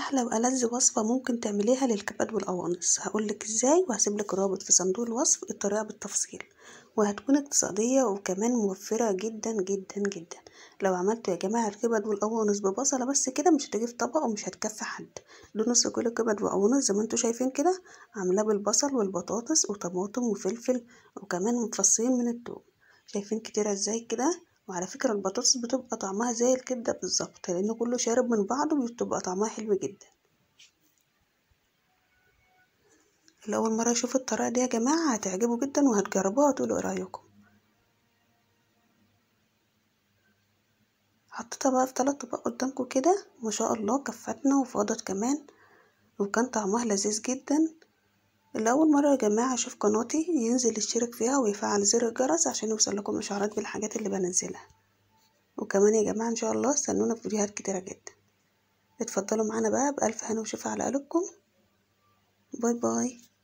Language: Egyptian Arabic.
احلى والذ وصفه ممكن تعمليها للكبد والقوانص هقولك ازاي وهسيبلك الرابط في صندوق الوصف الطريقه بالتفصيل وهتكون اقتصاديه وكمان موفره جدا جدا جدا لو عملتوا يا جماعه الكبد والقوانص ببصله بس كده مش هتيجي في طبق ومش هتكفي حد ده نص كيلو كبد وقوانص زي ما انتوا شايفين كده عاملاه بالبصل والبطاطس وطماطم وفلفل وكمان مفصين من التوم شايفين كتير ازاي كده وعلى فكرة البطاطس بتبقى طعمها زي الكبدة بالظبط لأن كله شارب من بعضه بتبقى طعمها حلو جدا اللي أول مرة يشوف الطريقة دي يا جماعة هتعجبه جدا وهتجربوها وتقولوا ايه رأيكم حطيتها بقى في تلات طبق قدامكم كده ما شاء الله كفتنا وفاضت كمان وكان طعمها لذيذ جدا اللي أول مرة يا جماعة يشوف قناتي ينزل يشترك فيها ويفعل زر الجرس عشان يوصلكم إشعارات بالحاجات اللي بنزلها وكمان يا جماعة إن شاء الله استنونا في فيديوهات كتيرة جدا اتفضلوا معانا بقى بألف هنا وشفا على قلوبكم باي باي